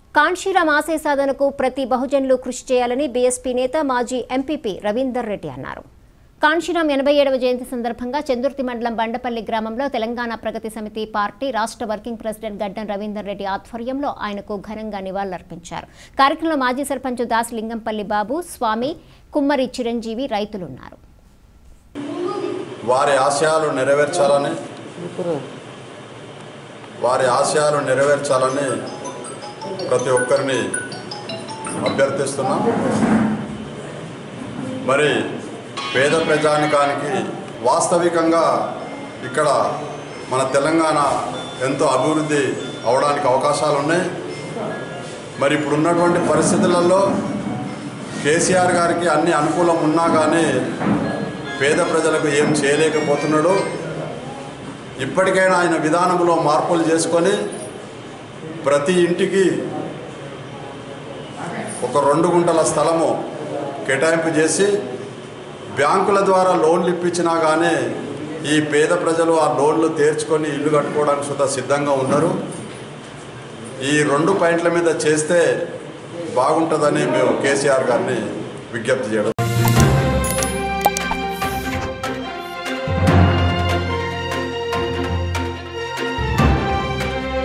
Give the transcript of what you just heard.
కాన్షీరామ్ ఆశయ సాధనకు ప్రతి బహుజనులు కృషి చేయాలని బీఎస్పీ నేత మాజీ ఎంపీపీ రవీందర్ రెడ్డి అన్నారు కాన్షీరామ్ ఎనభై ఏడవ జయంతి సందర్భంగా చందుర్తి మండలం బండపల్లి గ్రామంలో తెలంగాణ ప్రగతి సమితి పార్టీ రాష్ట్ర వర్కింగ్ ప్రెసిడెంట్ గడ్డం రవీందర్ రెడ్డి ఆధ్వర్యంలో ఆయనకు ఘనంగా నివాళులర్పించారు కార్యక్రమంలో మాజీ సర్పంచ్ దాస్ లింగంపల్లి బాబు స్వామి కుమ్మరి చిరంజీవి రైతులున్నారు వారి ఆశయాలు నెరవేర్చాలని వారి ఆశయాలు నెరవేర్చాలని ప్రతి ఒక్కరిని అభ్యర్థిస్తున్నాం మరి పేద ప్రజానికానికి వాస్తవికంగా ఇక్కడ మన తెలంగాణ ఎంతో అభివృద్ధి అవడానికి అవకాశాలు ఉన్నాయి మరి ఇప్పుడున్నటువంటి పరిస్థితులలో కేసీఆర్ గారికి అన్ని అనుకూలం ఉన్నా కానీ పేద ప్రజలకు ఏం చేయలేకపోతున్నాడు ఇప్పటికైనా ఆయన విధానంలో మార్పులు చేసుకొని ప్రతి ఇంటికి ఒక రెండు గుంటల స్థలము కేటాయింపు చేసి బ్యాంకుల ద్వారా లోన్లు ఇప్పించినా కానీ ఈ పేద ప్రజలు ఆ లోన్లు తీర్చుకొని ఇల్లు కట్టుకోవడానికి సుద్ధా సిద్ధంగా ఉన్నారు ఈ రెండు పాయింట్ల మీద చేస్తే బాగుంటుందని మేము కేసీఆర్ గారిని విజ్ఞప్తి చేయడం